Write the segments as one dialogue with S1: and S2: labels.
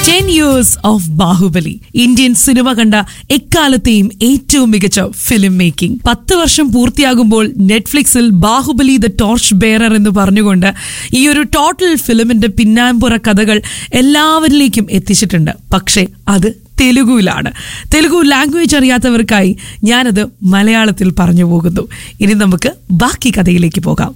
S1: ten years of Baahubali Indian cinema കണ്ട എക്കാലത്തെയും ഏറ്റവും മികച്ച ഫിലിം മേക്കിംഗ് പത്ത് വർഷം പൂർത്തിയാകുമ്പോൾ നെറ്റ്ഫ്ലിക്സിൽ ബാഹുബലി ദ ടോർച്ച് ബെയറർ എന്ന് പറഞ്ഞുകൊണ്ട് ഈ ഒരു ടോട്ടൽ ഫിലിമിന്റെ പിന്നാമ്പുറ കഥകൾ എല്ലാവരിലേക്കും എത്തിച്ചിട്ടുണ്ട് പക്ഷേ അത് തെലുഗുവിലാണ് തെലുഗു ലാംഗ്വേജ് അറിയാത്തവർക്കായി ഞാനത് മലയാളത്തിൽ പറഞ്ഞു പോകുന്നു ഇനി നമുക്ക് ബാക്കി കഥയിലേക്ക് പോകാം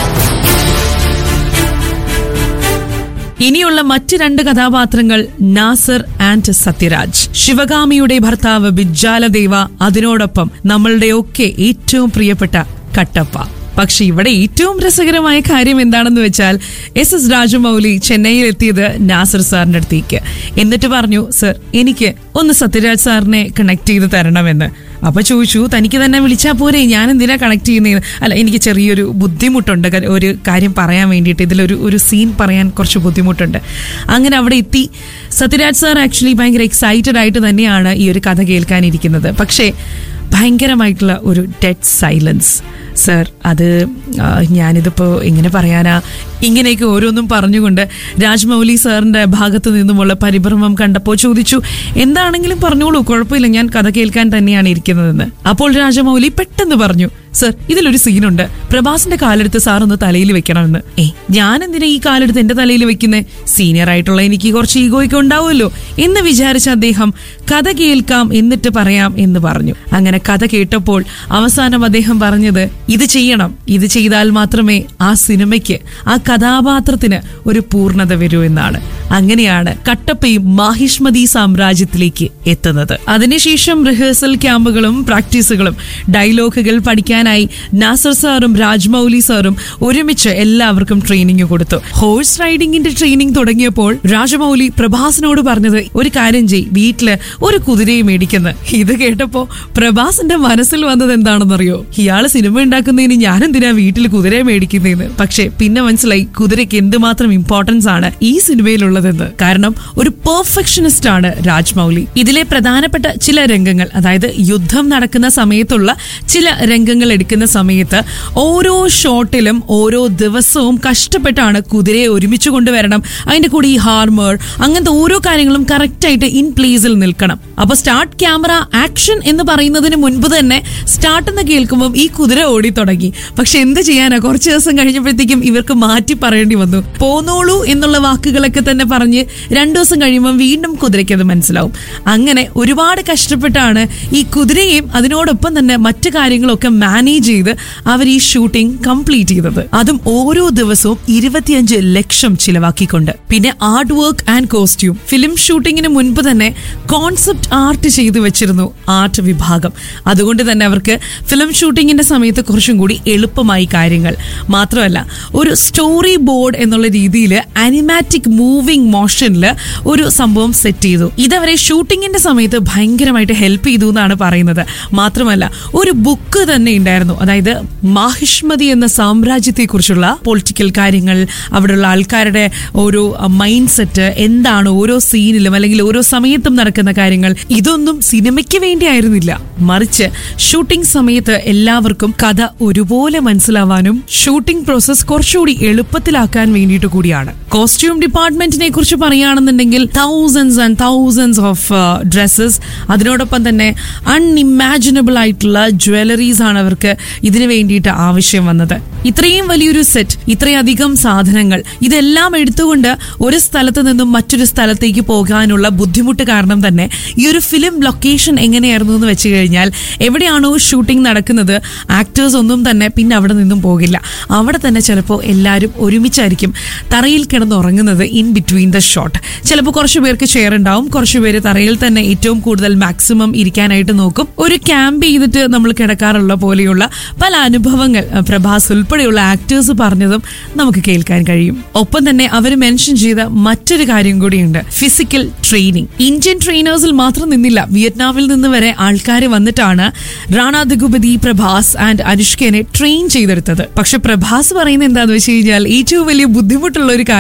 S1: ഇനിയുള്ള മറ്റ് രണ്ട് കഥാപാത്രങ്ങൾ നാസർ ആൻഡ് സത്യരാജ് ശിവകാമിയുടെ ഭർത്താവ് ബിജ്ജാലദേവ അതിനോടൊപ്പം നമ്മളുടെയൊക്കെ ഏറ്റവും പ്രിയപ്പെട്ട കട്ടപ്പ പക്ഷെ ഇവിടെ ഏറ്റവും രസകരമായ കാര്യം എന്താണെന്ന് വെച്ചാൽ എസ് എസ് രാജമൗലി ചെന്നൈയിൽ എത്തിയത് നാസർ സാറിന്റെ അടുത്തേക്ക് എന്നിട്ട് പറഞ്ഞു സർ എനിക്ക് ഒന്ന് സത്യരാജ് സാറിനെ കണക്ട് ചെയ്ത് തരണമെന്ന് അപ്പൊ ചോദിച്ചു തനിക്ക് തന്നെ വിളിച്ചാൽ പോരെ ഞാൻ എന്തിനാ കണക്ട് ചെയ്യുന്നത് അല്ല എനിക്ക് ചെറിയൊരു ബുദ്ധിമുട്ടുണ്ട് ക- ഒരു കാര്യം പറയാൻ വേണ്ടിയിട്ട് ഇതിലൊരു ഒരു സീൻ പറയാൻ കുറച്ച് ബുദ്ധിമുട്ടുണ്ട് അങ്ങനെ അവിടെ എത്തി സത്യരാജ് സാർ ആക്ച്വലി ഭയങ്കര എക്സൈറ്റഡ് ആയിട്ട് തന്നെയാണ് ഈ ഒരു കഥ കേൾക്കാനിരിക്കുന്നത് പക്ഷേ ഭയങ്കരമായിട്ടുള്ള ഒരു ഡെഡ് സൈലൻസ് സർ അത് ആ, ഞാനിതിപ്പോൾ എങ്ങനെ പറയാനാ ഇങ്ങനെയൊക്കെ ഓരോന്നും പറഞ്ഞുകൊണ്ട് രാജ്മൗലി സാറിന്റെ ഭാഗത്ത് നിന്നുമുള്ള പരിഭ്രമം കണ്ടപ്പോൾ ചോദിച്ചു എന്താണെങ്കിലും പറഞ്ഞോളൂ കുഴപ്പമില്ല ഞാൻ കഥ കേൾക്കാൻ തന്നെയാണ് ഇരിക്കുന്നതെന്ന് അപ്പോൾ രാജമൗലി പെട്ടെന്ന് പറഞ്ഞു സർ ഇതിലൊരു സീനുണ്ട് പ്രഭാസിന്റെ കാലെടുത്ത് സാർ ഒന്ന് തലയിൽ വെക്കണമെന്ന് ഏ ഞാൻ എന്തിനാ ഈ കാലെടുത്ത് എന്റെ തലയിൽ വെക്കുന്നേ സീനിയർ ആയിട്ടുള്ള എനിക്ക് കുറച്ച് ഈഗോയൊക്കെ ഉണ്ടാവുമല്ലോ എന്ന് വിചാരിച്ച അദ്ദേഹം കഥ കേൾക്കാം എന്നിട്ട് പറയാം എന്ന് പറഞ്ഞു അങ്ങനെ കഥ കേട്ടപ്പോൾ അവസാനം അദ്ദേഹം പറഞ്ഞത് ഇത് ചെയ്യണം ഇത് ചെയ്താൽ മാത്രമേ ആ സിനിമയ്ക്ക് ആ കഥാപാത്രത്തിന് ഒരു പൂർണ്ണത വരൂ എന്നാണ് അങ്ങനെയാണ് കട്ടപ്പയും മാഹിഷ്മതി സാമ്രാജ്യത്തിലേക്ക് എത്തുന്നത് അതിനുശേഷം റിഹേഴ്സൽ ക്യാമ്പുകളും പ്രാക്ടീസുകളും ഡയലോഗുകൾ പഠിക്കാനായി നാസർ സാറും രാജ്മൗലി സാറും ഒരുമിച്ച് എല്ലാവർക്കും ട്രെയിനിങ് കൊടുത്തു ഹോഴ്സ് റൈഡിംഗിന്റെ ട്രെയിനിങ് തുടങ്ങിയപ്പോൾ രാജമൗലി പ്രഭാസിനോട് പറഞ്ഞത് ഒരു കാര്യം ചെയ് വീട്ടില് ഒരു കുതിരയെ മേടിക്കുന്ന ഇത് കേട്ടപ്പോ പ്രഭാസിന്റെ മനസ്സിൽ വന്നത് എന്താണെന്നറിയോ ഇയാള് സിനിമ ഉണ്ടാക്കുന്നതിന് ഞാൻ എന്തിനാ വീട്ടിൽ കുതിരയെ മേടിക്കുന്നതെന്ന് പക്ഷെ പിന്നെ മനസ്സിലായി കുതിരയ്ക്ക് എന്തുമാത്രം ഇമ്പോർട്ടൻസ് ആണ് ഈ സിനിമയിലുള്ളതെന്ന് കാരണം ഒരു പെർഫെക്ഷനിസ്റ്റ് ആണ് രാജ്മൗലി ഇതിലെ പ്രധാനപ്പെട്ട ചില രംഗങ്ങൾ അതായത് യുദ്ധം നടക്കുന്ന സമയത്തുള്ള ചില രംഗങ്ങൾ എടുക്കുന്ന സമയത്ത് ഓരോ ഷോട്ടിലും ഓരോ ദിവസവും കഷ്ടപ്പെട്ടാണ് കുതിരയെ ഒരുമിച്ച് കൊണ്ടുവരണം അതിന്റെ കൂടെ ഈ ഹാർമർ അങ്ങനത്തെ ഓരോ കാര്യങ്ങളും കറക്റ്റ് ആയിട്ട് ഇൻ പ്ലേസിൽ നിൽക്കണം അപ്പൊ സ്റ്റാർട്ട് ക്യാമറ ആക്ഷൻ എന്ന് പറയുന്നതിന് മുൻപ് തന്നെ സ്റ്റാർട്ട് എന്ന് കേൾക്കുമ്പോൾ ഈ കുതിര ഓടി തുടങ്ങി പക്ഷെ എന്ത് ചെയ്യാനാ കുറച്ച് ദിവസം കഴിഞ്ഞപ്പോഴത്തേക്കും ഇവർക്ക് മാറ്റി പറയേണ്ടി വന്നു പോന്നോളൂ എന്നുള്ള വാക്കുകളൊക്കെ തന്നെ പറഞ്ഞ് രണ്ടു ദിവസം കഴിയുമ്പോൾ വീണ്ടും കുതിരയ്ക്ക് അത് മനസ്സിലാവും അങ്ങനെ ഒരുപാട് കഷ്ടപ്പെട്ടാണ് ഈ കുതിരയെയും അതിനോടൊപ്പം തന്നെ മറ്റു കാര്യങ്ങളൊക്കെ മാനേജ് ചെയ്ത് അവർ ഈ ഷൂട്ടിംഗ് കംപ്ലീറ്റ് ചെയ്തത് അതും ഓരോ ദിവസവും ഇരുപത്തിയഞ്ച് ലക്ഷം ചിലവാക്കിക്കൊണ്ട് പിന്നെ art work and costume film ഷൂട്ടിങ്ങിന് മുൻപ് തന്നെ കോൺസെപ്റ്റ് ആർട്ട് ചെയ്തു വെച്ചിരുന്നു ആർട്ട് വിഭാഗം അതുകൊണ്ട് തന്നെ അവർക്ക് ഫിലിം ഷൂട്ടിങ്ങിന്റെ സമയത്ത് കുറച്ചും കൂടി എളുപ്പമായി കാര്യങ്ങൾ മാത്രമല്ല ഒരു സ്റ്റോറി ബോർഡ് എന്നുള്ള രീതിയിൽ അനിമാറ്റിക് മൂവിംഗ് മോഷനിൽ ഒരു സംഭവം സെറ്റ് ചെയ്തു ഇതവരെ ഷൂട്ടിങ്ങിന്റെ സമയത്ത് ഭയങ്കരമായിട്ട് ഹെൽപ്പ് ചെയ്തു എന്നാണ് പറയുന്നത് മാത്രമല്ല ഒരു ബുക്ക് തന്നെ ഉണ്ടായിരുന്നു അതായത് മാഹിഷ്മതി എന്ന സാമ്രാജ്യത്തെ കുറിച്ചുള്ള പൊളിറ്റിക്കൽ കാര്യങ്ങൾ അവിടെയുള്ള ആൾക്കാരുടെ ഓരോ മൈൻഡ് സെറ്റ് എന്താണ് ഓരോ സീനിലും അല്ലെങ്കിൽ ഓരോ സമയത്തും നടക്കുന്ന കാര്യങ്ങൾ ഇതൊന്നും സിനിമയ്ക്ക് വേണ്ടിയായിരുന്നില്ല മറിച്ച് ഷൂട്ടിംഗ് സമയത്ത് എല്ലാവർക്കും കഥ ഒരുപോലെ മനസ്സിലാവാനും ഷൂട്ടിംഗ് പ്രോസസ് കുറച്ചുകൂടി എളുപ്പത്തിലാക്കാൻ വേണ്ടിയിട്ട് കൂടിയാണ് കോസ്റ്റ്യൂം ഡിപ്പാർട്ട്മെന്റിനെ കുറിച്ച് പറയുകയാണെന്നുണ്ടെങ്കിൽ thousands and thousands of dresses അതിനോടൊപ്പം തന്നെ അൺഇമാജിനബിൾ ആയിട്ടുള്ള ജ്വല്ലറീസ് ആണ് അവർക്ക് ഇതിനു വേണ്ടിയിട്ട് ആവശ്യം വന്നത് ഇത്രയും വലിയൊരു സെറ്റ് ഇത്രയധികം സാധനങ്ങൾ ഇതെല്ലാം എടുത്തുകൊണ്ട് ഒരു സ്ഥലത്ത് നിന്നും മറ്റൊരു സ്ഥലത്തേക്ക് പോകാനുള്ള ബുദ്ധിമുട്ട് കാരണം തന്നെ ഈ ഒരു ഫിലിം ലൊക്കേഷൻ എങ്ങനെയായിരുന്നു എന്ന് വെച്ച് കഴിഞ്ഞാൽ എവിടെയാണോ ഷൂട്ടിംഗ് നടക്കുന്നത് ആക്ടേഴ്സ് ഒന്നും തന്നെ പിന്നെ അവിടെ നിന്നും പോകില്ല അവിടെ തന്നെ ചിലപ്പോൾ എല്ലാവരും ഒരുമിച്ചായിരിക്കും തറയിൽ കിടന്നുറങ്ങുന്നത് ഇൻ ബിറ്റ്വീൻ ദ ഷോട്ട് ചിലപ്പോൾ കുറച്ച് പേർക്ക് ചെയർ ഉണ്ടാവും കുറച്ച് പേര് തറയിൽ തന്നെ ഏറ്റവും കൂടുതൽ മാക്സിമം ഇരിക്കാനായിട്ട് നോക്കും ഒരു ക്യാമ്പ് ചെയ്തിട്ട് നമ്മൾ കിടക്കാറുള്ള പോലെയുള്ള പല അനുഭവങ്ങൾ അഹ് പ്രഭാസ് ഉൾപ്പെടെയുള്ള ആക്ടേഴ്സ് പറഞ്ഞതും നമുക്ക് കേൾക്കാൻ കഴിയും ഒപ്പം തന്നെ അവർ മെൻഷൻ ചെയ്ത മറ്റൊരു കാര്യം കൂടിയുണ്ട് ഫിസിക്കൽ ട്രെയിനിങ് ഇന്ത്യൻ ട്രെയിനേഴ്സിൽ മാത്രം നിന്നില്ല വിയറ്റ്നാമിൽ നിന്ന് വരെ ആൾക്കാർ വന്നിട്ടാണ് റാണ ദഗുപതി പ്രഭാസ് ആൻഡ് അനുഷ്കനെ ട്രെയിൻ ചെയ്തെടുത്തത് പക്ഷെ പ്രഭാസ് പറയുന്നത് എന്താന്ന് വെച്ച് കഴിഞ്ഞാൽ ഏറ്റവും വലിയ ബുദ്ധിമുട്ടുള്ള ഒരു കാര്യം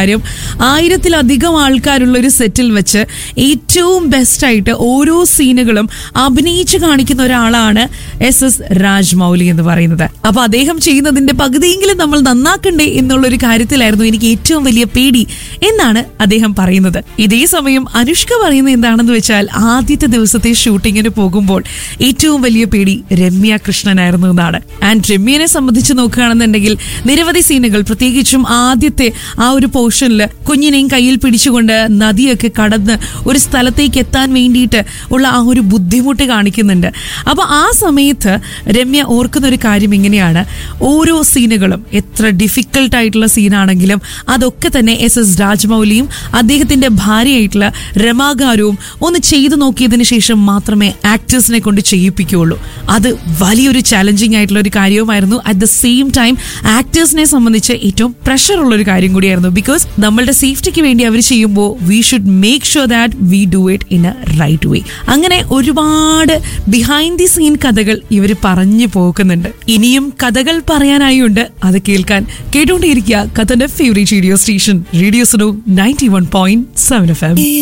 S1: കാര്യം ആയിരത്തിലധികം ആൾക്കാരുള്ള ഒരു സെറ്റിൽ വെച്ച് ഏറ്റവും ബെസ്റ്റ് ആയിട്ട് ഓരോ സീനുകളും അഭിനയിച്ച് കാണിക്കുന്ന ഒരാളാണ് എസ് എസ് രാജ്മൗലി എന്ന് പറയുന്നത് അപ്പൊ അദ്ദേഹം ചെയ്യുന്നതിന്റെ പകുതിയെങ്കിലും നമ്മൾ നന്നാക്കണ്ടേ എന്നുള്ള ഒരു കാര്യത്തിലായിരുന്നു എനിക്ക് ഏറ്റവും വലിയ പേടി എന്നാണ് അദ്ദേഹം പറയുന്നത് ഇതേ സമയം അനുഷ്ക പറയുന്നത് എന്താണെന്ന് വെച്ചാൽ ആദ്യത്തെ ദിവസത്തെ ഷൂട്ടിങ്ങിന് പോകുമ്പോൾ ഏറ്റവും വലിയ പേടി രമ്യ കൃഷ്ണനായിരുന്നു എന്നാണ് ആൻഡ് രമ്യനെ സംബന്ധിച്ച് നോക്കുകയാണെന്നുണ്ടെങ്കിൽ നിരവധി സീനുകൾ പ്രത്യേകിച്ചും ആദ്യത്തെ ആ ഒരു പോർഷനിൽ കുഞ്ഞിനെയും കയ്യിൽ പിടിച്ചുകൊണ്ട് നദിയൊക്കെ കടന്ന് ഒരു സ്ഥലത്തേക്ക് എത്താൻ വേണ്ടിയിട്ട് ഉള്ള ആ ഒരു ബുദ്ധിമുട്ട് കാണിക്കുന്നുണ്ട് അപ്പൊ ആ സമയത്ത് രമ്യ ഓർക്കുന്ന ഒരു കാര്യം ഇങ്ങനെയാണ് ഓരോ സീനുകളും എത്ര ഡിഫിക്കൽട്ട് ആയിട്ടുള്ള സീനാണെങ്കിലും അതൊക്കെ തന്നെ എസ് എസ് രാജ്മൗലിയും അദ്ദേഹത്തിന്റെ ഭാര്യയായിട്ടുള്ള രമാകാരവും ഒന്ന് ചെയ്തു നോക്കിയതിനു ശേഷം മാത്രമേ ആക്ടേഴ്സിനെ കൊണ്ട് ചെയ്യിപ്പിക്കുകയുള്ളൂ അത് വലിയൊരു ചാലഞ്ചിങ് ആയിട്ടുള്ള ഒരു കാര്യവുമായിരുന്നു അറ്റ് ദ സെയിം ടൈം ആക്ടേഴ്സിനെ സംബന്ധിച്ച് ഏറ്റവും പ്രഷർ ഉള്ള ഒരു കാര്യം കൂടിയായിരുന്നു ബിക്കോസ് നമ്മളുടെ സേഫ്റ്റിക്ക് വേണ്ടി അവർ ചെയ്യുമ്പോൾ we should make sure that we do it in a right way അങ്ങനെ ഒരുപാട് ബിഹൈൻഡ് ദി സീൻ കഥകൾ ഇവർ പറഞ്ഞു പോകുന്നുണ്ട് ഇനിയും കഥകൾ പറയാനായുണ്ട് അത് കേൾക്കാൻ കേട്ടുകൊണ്ടേയിരിക്കുക കഥന്റെ favourite radio station radio Suno ninety one point seven F M